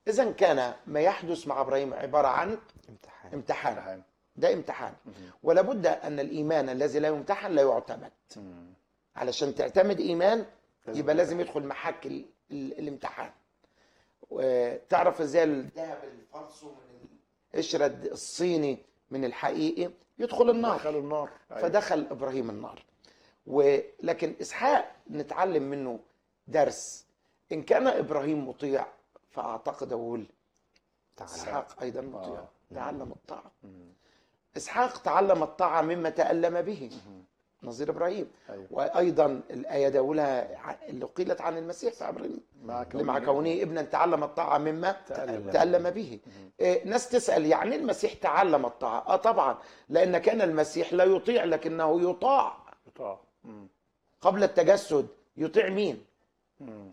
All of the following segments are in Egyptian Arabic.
اذا كان ما يحدث مع ابراهيم عباره عن امتحان امتحان امتحان ده امتحان ولا بد ان الايمان الذي لا يمتحن لا يعتمد علشان تعتمد ايمان لازم يبقى لازم يدخل محك ال- ال- الامتحان وتعرف ازاي الذهب الفرصه من القشره الصيني من الحقيقي يدخل النار دخلوا النار أيوة. فدخل ابراهيم النار ولكن اسحاق نتعلم منه درس ان كان ابراهيم مطيع فاعتقد اقول تعالى اسحاق ايضا مطيع آه. تعلم الطاعه مم. اسحاق تعلم الطاعه مما تالم به نظير ابراهيم أيوة. وايضا الايه داولها ع- اللي قيلت عن المسيح في ابراهيم مع مع كونه ابنا تعلم الطاعه مما تألم. تالم به إيه، ناس تسال يعني المسيح تعلم الطاعه اه طبعا لان كان المسيح لا يطيع لكنه يطاع يطاع. مم. قبل التجسد يطيع مين مم.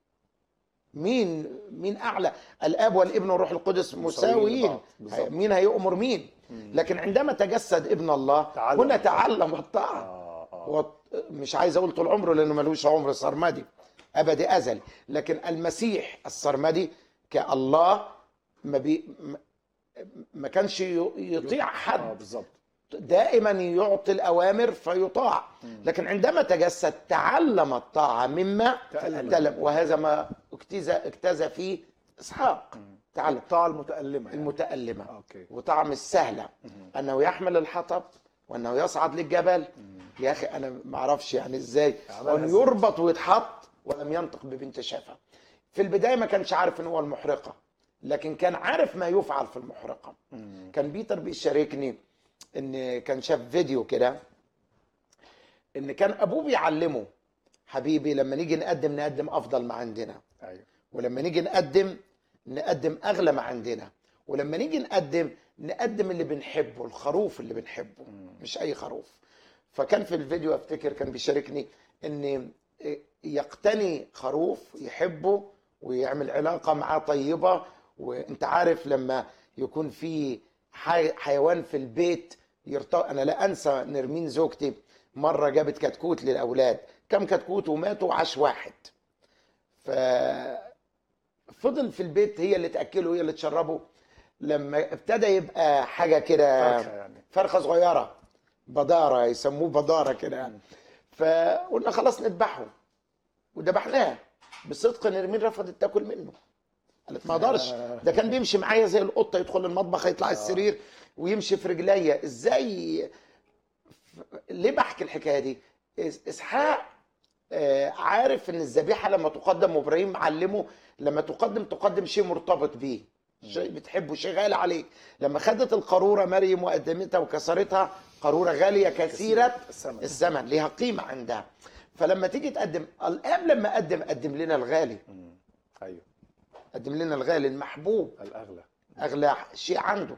مين مين اعلى الاب والابن والروح القدس مساويين مساويين لبعض. بالظبط. مين هيؤمر مين لكن عندما تجسد ابن الله تعلم هنا الطاعة. تعلم الطاعه آه آه. هو مش عايز اقول طول عمره لانه ملوش عمر سرمدي ابدي ازلي لكن المسيح السرمدي كالله ما بي ما- ما كانش ي- يطيع اه حد بالظبط دائما يعطي الاوامر فيطاع لكن عندما تجسد تعلم الطاعه مما تألم. تألم وهذا ما اجتزى اجتزى فيه اسحاق تعلم الطاعة المتألمة يعني. المتألمة اوكي وطعم السهلة أنه يحمل الحطب وأنه يصعد للجبل يا أخي أنا ما أعرفش يعني إزاي عملها وأن إزاي؟ يربط ويتحط ولم ينطق ببنت شافة في البداية ما كانش عارف أن هو المحرقة لكن كان عارف ما يفعل في المحرقة مم. كان بيتر بيشاركني ان كان شاف فيديو كده ان كان ابوه بيعلمه حبيبي لما نيجي نقدم نقدم افضل ما عندنا ايوه ولما نيجي نقدم نقدم اغلى ما عندنا ولما نيجي نقدم نقدم اللي بنحبه الخروف اللي بنحبه مش اي خروف فكان في الفيديو افتكر كان بيشاركني ان يقتني خروف يحبه ويعمل علاقة معاه طيبة وانت عارف لما يكون في حي- حيوان في البيت يرتو... انا لا انسى نرمين زوجتي مرة جابت كتكوت للاولاد كم كتكوت وماتوا وعاش واحد ف فضل في البيت هي اللي تاكله هي اللي تشربه لما ابتدى يبقى حاجه كده فرخة يعني فرخه صغيره بداره يسموه بداره كده فقلنا خلاص نذبحه وذبحناه بصدق نرمين رفضت تاكل منه قالت ما اقدرش ده كان بيمشي معايا زي القطه يدخل المطبخ يطلع السرير ويمشي في رجليا ازاي ليه بحكي الحكايه دي إس- اسحاق آه، عارف ان الذبيحه لما تقدم وابراهيم علمه لما تقدم تقدم شيء مرتبط بيه شيء بتحبه شيء غالي عليك لما خدت القاروره مريم وقدمتها وكسرتها قاروره غاليه كثيره الثمن. الثمن ليها قيمه عندها فلما تيجي تقدم الاب لما قدم قدم لنا الغالي مم. ايوه قدم لنا الغالي المحبوب الاغلى اغلى شيء عنده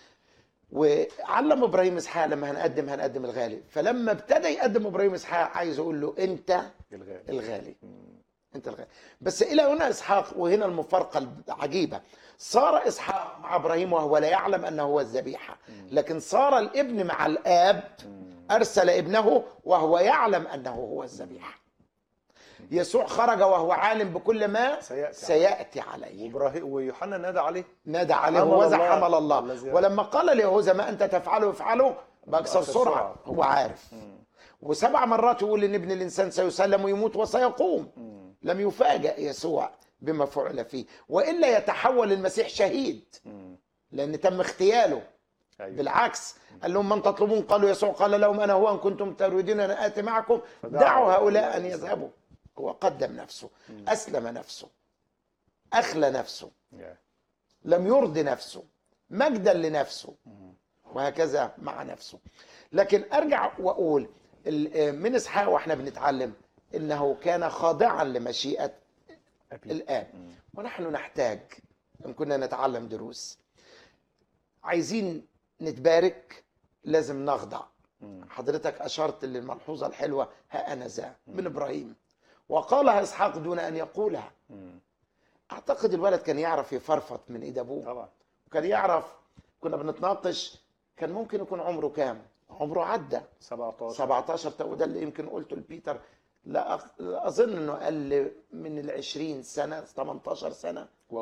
وعلم ابراهيم اسحاق لما هنقدم هنقدم الغالي فلما ابتدى يقدم ابراهيم اسحاق عايز يقول له انت الغالي الغالي مم. انت الغالي بس الى هنا اسحاق وهنا المفارقه العجيبه صار اسحاق مع ابراهيم وهو لا يعلم انه هو الذبيحه لكن صار الابن مع الاب ارسل ابنه وهو يعلم انه هو الذبيحه يسوع خرج وهو عالم بكل ما سيأتي سياتي عليه وابراهيم ويوحنا نادى عليه نادى عليه حمل ووزع الله حمل الله الذي- ولما قال ليهوذا ما انت تفعله افعله باكثر بأكثر سرعه سرعة. هو عارف وسبع مرات يقول ان ابن الانسان سيسلم ويموت وسيقوم لم يفاجأ يسوع بما فعل فيه والا يتحول المسيح شهيد مم. لان تم اغتياله ايوه بالعكس قال لهم من تطلبون قالوا يسوع قال لهم انا هو ان كنتم تريدون ان اتي معكم فدعوا دعوا هؤلاء هؤلاء ان يذهبوا هو قدم نفسه اسلم نفسه اخلى نفسه يا. لم يرض نفسه مجدا لنفسه وهكذا مع نفسه لكن ارجع واقول ال- من اسحاق واحنا بنتعلم انه كان خاضعا لمشيئه أبي. الاب ونحن نحتاج ان كنا نتعلم دروس عايزين نتبارك لازم نخضع مم. حضرتك اشرت للملحوظه الحلوه ها انا ذا من ابراهيم وقالها اسحاق دون ان يقولها مم. اعتقد الولد كان يعرف يفرفط من ايد ابوه طبعا وكان يعرف كنا بنتناقش كان ممكن يكون عمره كام عمره عدى 17 17 تا- وده اللي يمكن قلته لبيتر لا أخ- لا اظن انه اقل من ال 20 سنه 18 سنه